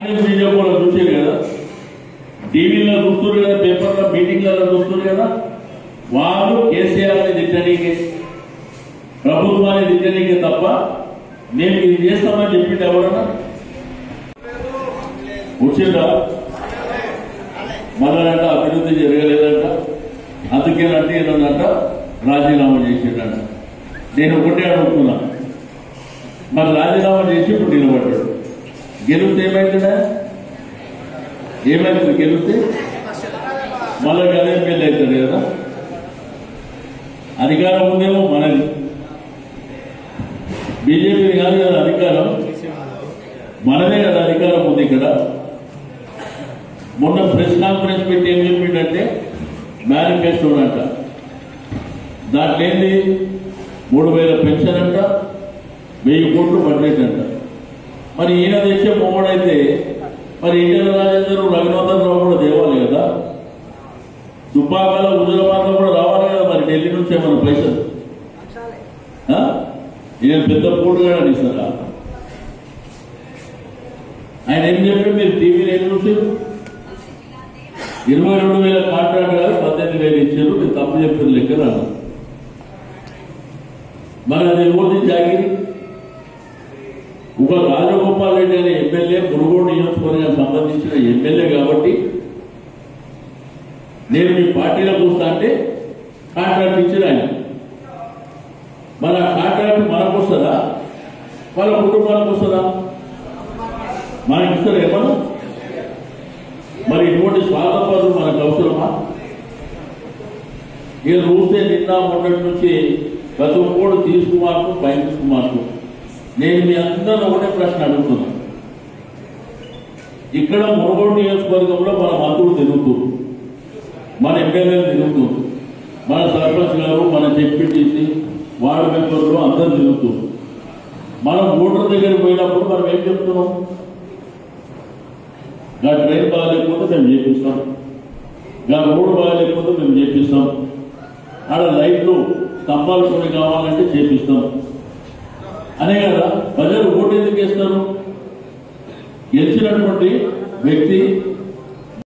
బీజేపీలో చూసారు కదా టీవీలో చూస్తున్నారు కదా పేపర్లో మీటింగ్లలో చూస్తున్నారు కదా వాళ్ళు కేసీఆర్ని తిట్టనీకే ప్రభుత్వాన్ని తిట్టనీకే తప్ప మేము ఇది చేస్తామని చెప్పింది ఎవరన్నా వచ్చిందా మళ్ళంట అభివృద్ధి జరగలేదంట అందుకేనంటే ఏదన్నంట రాజీనామా చేసిండంట నేను ఒకటే అడుగుతున్నా మరి రాజీనామా చేసి ఇప్పుడు నిలబడ్డాడు గెలిస్తే ఏమైతుందా ఏమైతుంది గెలిస్తే మళ్ళీ అదే ఎమ్మెల్యే అవుతాడు కదా అధికారం ఉందేమో మనది బీజేపీ కాదు కదా అధికారం మనదే కదా అధికారం ఉంది ఇక్కడ మొన్న ప్రెస్ కాన్ఫరెన్స్ పెట్టి ఏం చెప్పిండంటే మేనిఫెస్టో అంట దాంట్లో ఏంది మూడు వేల పెన్షన్ అంట వెయ్యి కోట్లు బడ్జెట్ అంట మరి ఈయన తెచ్చే మొమ్మడైతే మరి ఈటెల రాజేందర్ రఘునందన్ రావు కూడా తేవాలి కదా దుబ్బాకల హుజురాబాద్ కూడా రావాలి కదా మరి ఢిల్లీ నుంచి ఏమైనా పైసలు ఆ? ఈయన పెద్ద పోటుగాడని ఇస్తారా ఆయన ఏం చెప్పి మీరు టీవీలో ఏం చూసారు ఇరవై రెండు వేల కాంట్రాక్ట్ కాదు పద్దెనిమిది వేలు ఇచ్చారు మీరు తప్పు చెప్పిన లెక్క రాదు మరి అది ఎవరిది జాగిరి ఒక రాజగోపాల్ రెడ్డి అనే ఎమ్మెల్యే మునుగోడు నియోజకవర్గానికి సంబంధించిన ఎమ్మెల్యే కాబట్టి నేను మీ పార్టీలో కూర్చుంటే అంటే కాంట్రాక్ట్ ఇచ్చారు ఆయన మరి ఆ కాంట్రాక్ట్ మనకు వస్తుందా వాళ్ళ కుటుంబానికి వస్తుందా మనకి ఇస్తారు ఏమన్నా మరి ఇటువంటి స్వాతంత్రాలు మనకు అవసరమా ఇక చూస్తే నిన్న మొన్నటి నుంచి ప్రతి ఒక్కడు తీసుకుమార్కు పైన తీసుకుమార్కు నేను మీ అందరూ ఒకటే ప్రశ్న అడుగుతున్నా ఇక్కడ మునుగోడు నియోజకవర్గంలో మన మంత్రులు తిరుగుతున్నారు మన ఎమ్మెల్యేలు తిరుగుతున్నారు మన సర్పంచ్ గారు మన డిప్యూటీసీ వార్డు మెంబర్లు అందరు తిరుగుతున్నారు మనం ఓటర్ దగ్గరికి పోయినప్పుడు మనం ఏం చెప్తున్నాం నా ట్రైన్ బాగాలేకపోతే మేము చేపిస్తాం నా రోడ్డు బాగాలేకపోతే మేము చేపిస్తాం ఆడ లైట్లు స్తంభాలు కొన్ని కావాలంటే చేపిస్తాం అనే కదా ప్రజలు ఓటు ఎందుకు వేస్తారు గెలిచినటువంటి వ్యక్తి